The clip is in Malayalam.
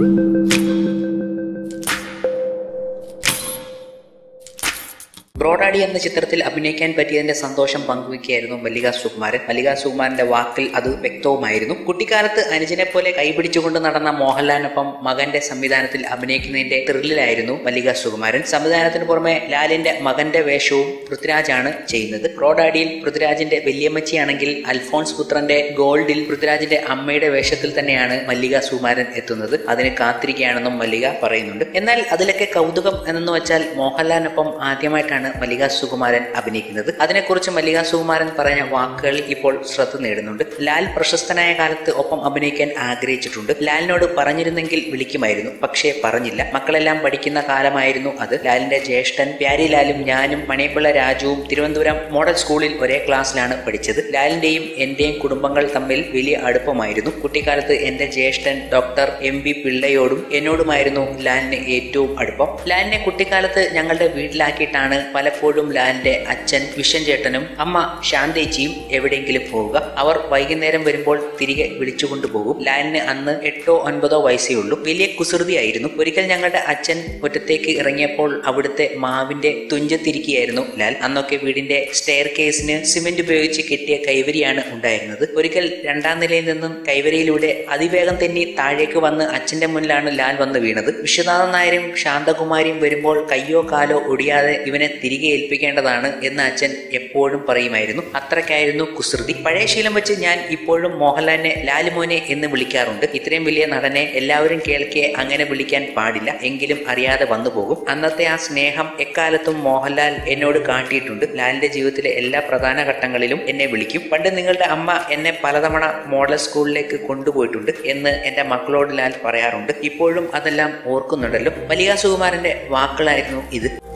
ബ്രോഡാഡി എന്ന ചിത്രത്തിൽ അഭിനയിക്കാൻ പറ്റിയതിന്റെ സന്തോഷം പങ്കുവയ്ക്കുകയായിരുന്നു മല്ലിക സുകുമാരൻ മല്ലിക സുകുമാരന്റെ വാക്കിൽ അത് വ്യക്തവുമായിരുന്നു കുട്ടിക്കാലത്ത് അനുജനെ പോലെ കൈപിടിച്ചുകൊണ്ട് നടന്ന മോഹൻലാലിനൊപ്പം മകന്റെ സംവിധാനത്തിൽ അഭിനയിക്കുന്നതിന്റെ ത്രില്ലിലായിരുന്നു മല്ലിക സുകുമാരൻ സംവിധാനത്തിന് പുറമെ ലാലിന്റെ മകന്റെ വേഷവും പൃഥ്വിരാജാണ് ചെയ്യുന്നത് ബ്രോഡാഡിയിൽ പൃഥ്വിരാജിന്റെ വല്യമ്മച്ചിയാണെങ്കിൽ അൽഫോൺസ് പുത്രന്റെ ഗോൾഡിൽ പൃഥ്വിരാജിന്റെ അമ്മയുടെ വേഷത്തിൽ തന്നെയാണ് മല്ലിക സുകുമാരൻ എത്തുന്നത് അതിന് കാത്തിരിക്കുകയാണെന്നും മല്ലിക പറയുന്നുണ്ട് എന്നാൽ അതിലൊക്കെ കൗതുകം എന്നു വെച്ചാൽ മോഹൻലാലിനൊപ്പം ആദ്യമായിട്ടാണ് മല്ലിക സുകുമാരൻ അഭിനയിക്കുന്നത് അതിനെക്കുറിച്ച് മല്ലിക സുകുമാരൻ പറഞ്ഞ വാക്കുകൾ ഇപ്പോൾ ശ്രദ്ധ നേടുന്നുണ്ട് ലാൽ പ്രശസ്തനായ കാലത്ത് ഒപ്പം അഭിനയിക്കാൻ ആഗ്രഹിച്ചിട്ടുണ്ട് ലാലിനോട് പറഞ്ഞിരുന്നെങ്കിൽ വിളിക്കുമായിരുന്നു പക്ഷേ പറഞ്ഞില്ല മക്കളെല്ലാം പഠിക്കുന്ന കാലമായിരുന്നു അത് ലാലിന്റെ ജ്യേഷ്ഠൻ പ്യാരിലാലും ഞാനും മണിയപ്പിള്ള രാജുവും തിരുവനന്തപുരം മോഡൽ സ്കൂളിൽ ഒരേ ക്ലാസ്സിലാണ് പഠിച്ചത് ലാലിന്റെയും എന്റെയും കുടുംബങ്ങൾ തമ്മിൽ വലിയ അടുപ്പമായിരുന്നു കുട്ടിക്കാലത്ത് എന്റെ ജ്യേഷ്ഠൻ ഡോക്ടർ എം ബി പിള്ളയോടും എന്നോടുമായിരുന്നു ലാലിന് ഏറ്റവും അടുപ്പം ലാലിനെ കുട്ടിക്കാലത്ത് ഞങ്ങളുടെ വീട്ടിലാക്കിയിട്ടാണ് പലപ്പോഴും ലാലിന്റെ അച്ഛൻ വിഷൻ ചേട്ടനും അമ്മ ശാന്തേച്ചിയും എവിടെയെങ്കിലും പോവുക അവർ വൈകുന്നേരം വരുമ്പോൾ തിരികെ വിളിച്ചുകൊണ്ടു പോകും ലാലിന് അന്ന് എട്ടോ ഒൻപതോ വയസ്സേ ഉള്ളൂ വലിയ കുസൃതിയായിരുന്നു ഒരിക്കൽ ഞങ്ങളുടെ അച്ഛൻ മുറ്റത്തേക്ക് ഇറങ്ങിയപ്പോൾ അവിടുത്തെ മാവിന്റെ തുഞ്ചത്തിരിക്കുകയായിരുന്നു ലാൽ അന്നൊക്കെ വീടിന്റെ സ്റ്റെയർ കേസിന് സിമെന്റ് ഉപയോഗിച്ച് കെട്ടിയ കൈവരിയാണ് ഉണ്ടായിരുന്നത് ഒരിക്കൽ രണ്ടാം നിലയിൽ നിന്നും കൈവരിയിലൂടെ അതിവേഗം തെന്നി താഴേക്ക് വന്ന് അച്ഛന്റെ മുന്നിലാണ് ലാൽ വന്ന് വീണത് വിശ്വനാഥൻ നായരും ശാന്തകുമാരിയും വരുമ്പോൾ കയ്യോ കാലോ ഒടിയാതെ ഇവനെ തിരികെ ഏൽപ്പിക്കേണ്ടതാണ് എന്ന് അച്ഛൻ എപ്പോഴും പറയുമായിരുന്നു അത്രയ്ക്കായിരുന്നു കുസൃതി പഴയ ശീലം വെച്ച് ഞാൻ ഇപ്പോഴും മോഹൻലാലിനെ ലാലുമോനെ എന്ന് വിളിക്കാറുണ്ട് ഇത്രയും വലിയ നടനെ എല്ലാവരും കേൾക്കെ അങ്ങനെ വിളിക്കാൻ പാടില്ല എങ്കിലും അറിയാതെ വന്നു പോകും അന്നത്തെ ആ സ്നേഹം എക്കാലത്തും മോഹൻലാൽ എന്നോട് കാട്ടിയിട്ടുണ്ട് ലാലിന്റെ ജീവിതത്തിലെ എല്ലാ പ്രധാന ഘട്ടങ്ങളിലും എന്നെ വിളിക്കും പണ്ട് നിങ്ങളുടെ അമ്മ എന്നെ പലതവണ മോഡൽ സ്കൂളിലേക്ക് കൊണ്ടുപോയിട്ടുണ്ട് എന്ന് എന്റെ മക്കളോട് ലാൽ പറയാറുണ്ട് ഇപ്പോഴും അതെല്ലാം ഓർക്കുന്നുണ്ടല്ലോ മല്ലിക സുകുമാരന്റെ വാക്കുകളായിരുന്നു ഇത്